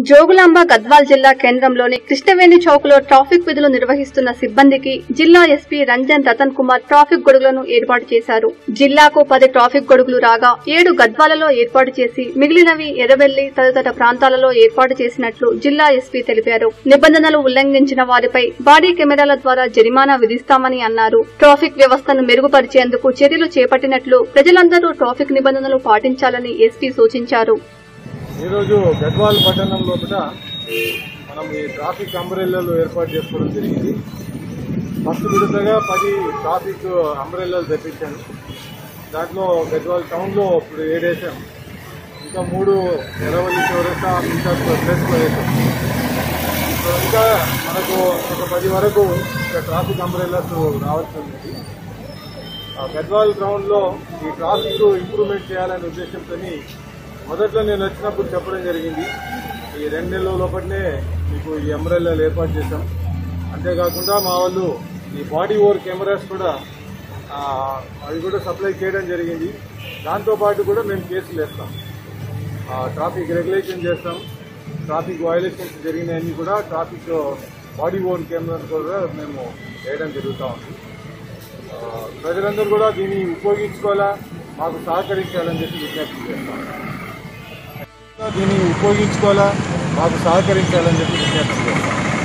జోగులాంబ గద్వాల్ జిల్లా కేంద్రంలోని కృష్ణవేణి చౌక్ లో ట్రాఫిక్ విధులు నిర్వహిస్తున్న సిబ్బందికి జిల్లా ఎస్పీ రంజన్ రతన్ కుమార్ ట్రాఫిక్ గొడుగులను ఏర్పాటు చేశారు జిల్లాకు పది ట్రాఫిక్ గొడుగులు రాగా ఏడు గద్వాలలో ఏర్పాటు చేసి మిగిలినవి ఎర్రబెల్లి తదితర ప్రాంతాలలో ఏర్పాటు చేసినట్లు జిల్లా ఎస్పీ తెలిపారు నిబంధనలు ఉల్లంఘించిన వారిపై బాడీ కెమెరాల ద్వారా జరిమానా విధిస్తామని అన్నారు ట్రాఫిక్ వ్యవస్థను మెరుగుపరిచేందుకు చర్యలు చేపట్టినట్లు ప్రజలందరూ ట్రాఫిక్ నిబంధనలు పాటించాలని ఎస్పీ సూచించారు ఈరోజు గద్వాల్ పట్టణం లోపల మనం ఈ ట్రాఫిక్ అంబ్రెల్లాలు ఏర్పాటు చేసుకోవడం జరిగింది ఫస్ట్ విడతగా పది ట్రాఫిక్ అంబ్రెల్లాలు తెప్పించాను దాంట్లో గద్వాల్ టౌన్లో ఇప్పుడు ఏడేసాం ఇంకా మూడు ఎరవల్లి చౌరస్తా ఇంకా ప్లేస్లో వేసాం సో ఇంకా మనకు ఒక పది వరకు ఇంకా ట్రాఫిక్ అంబ్రెల్లాస్ రావాల్సి ఉంది ఆ గద్వాల్ గ్రౌండ్లో ఈ ట్రాఫిక్ ఇంప్రూవ్మెంట్ చేయాలనే ఉద్దేశంతో మొదట్లో నేను వచ్చినప్పుడు చెప్పడం జరిగింది ఈ రెండు నెలల లోపలనే మీకు ఈ ఎంబ్రెల్లాలు ఏర్పాటు చేశాం అంతేకాకుండా మా వాళ్ళు ఈ బాడీ ఓవర్ కెమెరాస్ కూడా ఆ, అవి కూడా సప్లై చేయడం జరిగింది దాంతోపాటు కూడా మేము కేసులు వేస్తాం ఆ, ట్రాఫిక్ రెగ్యులేషన్ చేస్తాం ట్రాఫిక్ వయలేషన్స్ జరిగినవన్నీ కూడా ట్రాఫిక్ బాడీ ఓన్ కెమెరా కూడా మేము వేయడం జరుగుతూ ఉంది ఆ, ప్రజలందరూ కూడా దీన్ని ఉపయోగించుకోవాలా మాకు సహకరించాలని చెప్పి విజ్ఞప్తి చేస్తాం దీన్ని ఉపయోగించుకోవాలా మాకు సహకరించాలని చెప్పి విజ్ఞప్తి చేస్తాం